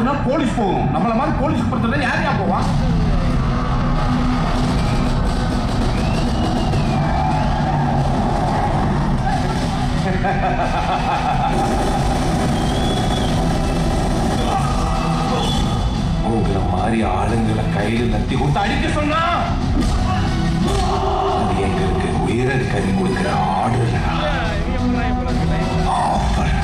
சொன்னா போலீஸ் போகும் நம்மள மாதிரி போலீஸ் படுத்தா யார் யா போவான் உங்களை மாதிரி ஆளுங்களை கையில நத்தி கொடுத்து அடிக்க சொன்னா அது எங்களுக்கு உயிரை கறி கொடுக்கிற ஆர்டர் ஆஃபர்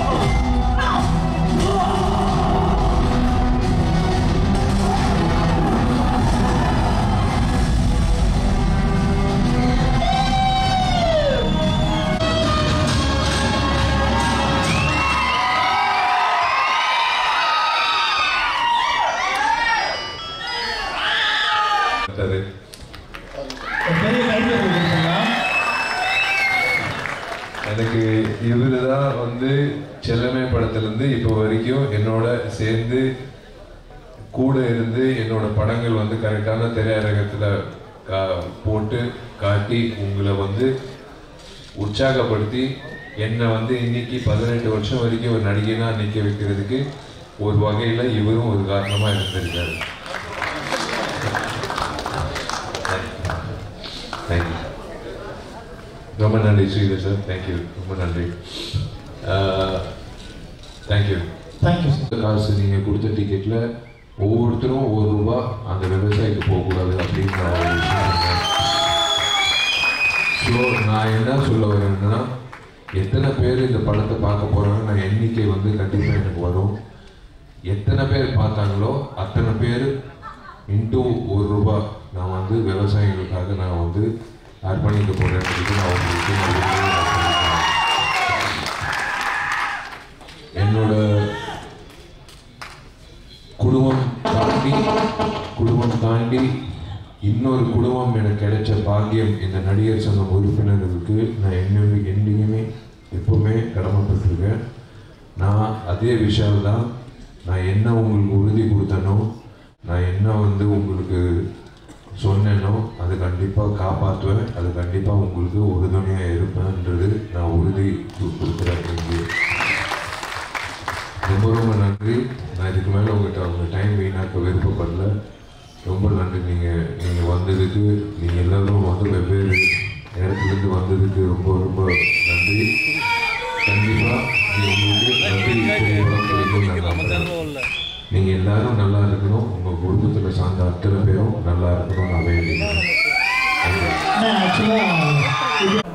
சரி பெரிய கைது கொடுத்துருக்கலாம் எனக்கு இவரு தான் வந்து செல்லமே படத்துலேருந்து இப்போ வரைக்கும் என்னோட சேர்ந்து கூட இருந்து என்னோட படங்கள் வந்து கரெக்டான திரையரங்கத்தில் கா- போட்டு காட்டி உங்களை வந்து உற்சாகப்படுத்தி என்னை வந்து இன்னைக்கு பதினெட்டு வருஷம் வரைக்கும் ஒரு நடிகைனா நிற்க வைக்கிறதுக்கு ஒரு வகையில் இவரும் ஒரு காரணமாக இருந்திருக்காரு தேங்க்யூ ரொம்ப நன்றி ஸ்ரீதர் சார் தேங்க்யூ ரொம்ப நன்றி தேங்க்யூ தேங்க்யூ சார் காசு நீங்கள் கொடுத்த டிக்கெட்டில் ஒவ்வொருத்தரும் ஒரு ரூபா அந்த விவசாயிக்கு போகக்கூடாது அப்படின்னு நான் ஒரு விஷயம் சொன்னேன். ஸோ நான் என்ன சொல்ல வரேன்னா எத்தனை பேர் இந்த படத்தை பார்க்க போகிறாங்க நான் எண்ணிக்கை வந்து கண்டிப்பாக எனக்கு வரும் எத்தனை பேர் பார்த்தாங்களோ அத்தனை பேர் இன்டூ ஒரு ரூபா நான் வந்து விவசாயிகளுக்காக நான் வந்து அர்ப்பணிக்க போகிறேன் நான் உங்களுக்கு நான் உறுதியா நான் சொல்லிக்கிறேன். என்னோட குடும்பம் தாண்டி குடும்பம் தாண்டி இன்னொரு குடும்பம் எனக்கு கிடைச்ச பாக்கியம் இந்த நடிகர் சங்கம் உறுப்பினர்களுக்கு நான் என்ன என்றைக்குமே எப்பவுமே கடமைப்பட்டிருக்கேன் நான் அதே விஷயம் தான் நான் என்ன உங்களுக்கு உறுதி கொடுத்தனோ நான் என்ன வந்து உங்களுக்கு சொன்னேனோ அது கண்டிப்பாக காப்பாற்றுவேன் அது கண்டிப்பாக உங்களுக்கு உறுதுணையாக இருப்பேன்ன்றது நான் உறுதி கு- கொடுக்குறேன் இங்கே ரொம்ப ரொம்ப நன்றி நான் இதுக்கு மேலே உங்கள்கிட்ட அவங்க டைம் வீணாக்க விருப்பப்படல ரொம்ப நன்றி நீங்கள் நீங்கள் வந்ததுக்கு நீங்கள் எல்லாரும் வந்து வெவ்வேறு இடத்துலேருந்து வந்ததுக்கு ரொம்ப ரொம்ப நன்றி கண்டிப்பாக உங்களுக்கு நன்றி திரைப்படம் கிடைக்கும் நான் நம்புறேன். நீங்கள் எல்லாரும் நல்லா இருக்கணும் உங்கள் குடும்பத்தில் சார்ந்த அத்தனை பேரும் நல்லா இருக்கணும் நான் வேண்டிக்கிறேன் நன்றி ஆக்சுவலாக